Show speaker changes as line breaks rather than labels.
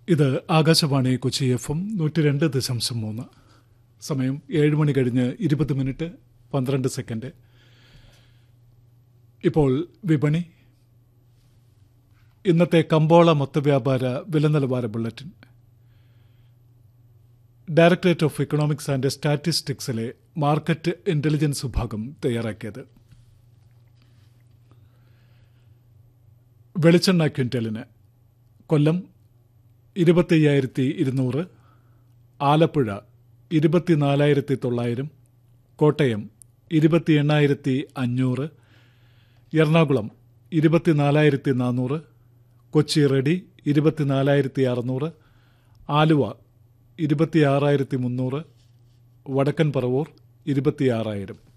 ഇത് Akashvani Kochi F M നൂറ്റി രണ്ട് ദശാംശം മൂന്ന് സമയം ഏഴ് മണി കഴിഞ്ഞ് ഇരുപത് മിനിറ്റ് പന്ത്രണ്ട് സെക്കൻഡ് ഇപ്പോൾ വിപണി ഇന്നത്തെ കമ്പോള മൊത്തവ്യാപാര വില നിലവാര bulletin directorate of economics and സ്റ്റാറ്റിസ്റ്റിക്സിലെ മാർക്കറ്റ് ഇന്റലിജൻസ് വിഭാഗം തയ്യാറാക്കിയത് വെളിച്ചെണ്ണ ക്വിൻ്റലിന് കൊല്ലം ഇരുപത്തയ്യായിരത്തി ഇരുന്നൂറ് ആലപ്പുഴ ഇരുപത്തിനാലായിരത്തി തൊള്ളായിരം കോട്ടയം ഇരുപത്തി എണ്ണായിരത്തി അഞ്ഞൂറ് എറണാകുളം ഇരുപത്തിനാലായിരത്തി നാനൂറ് കൊച്ചി റെഡി ഇരുപത്തിനാലായിരത്തി അറുന്നൂറ് ആലുവ ഇരുപത്തിയാറായിരത്തി മുന്നൂറ് വടക്കൻ പറവൂർ ഇരുപത്തിയാറായിരം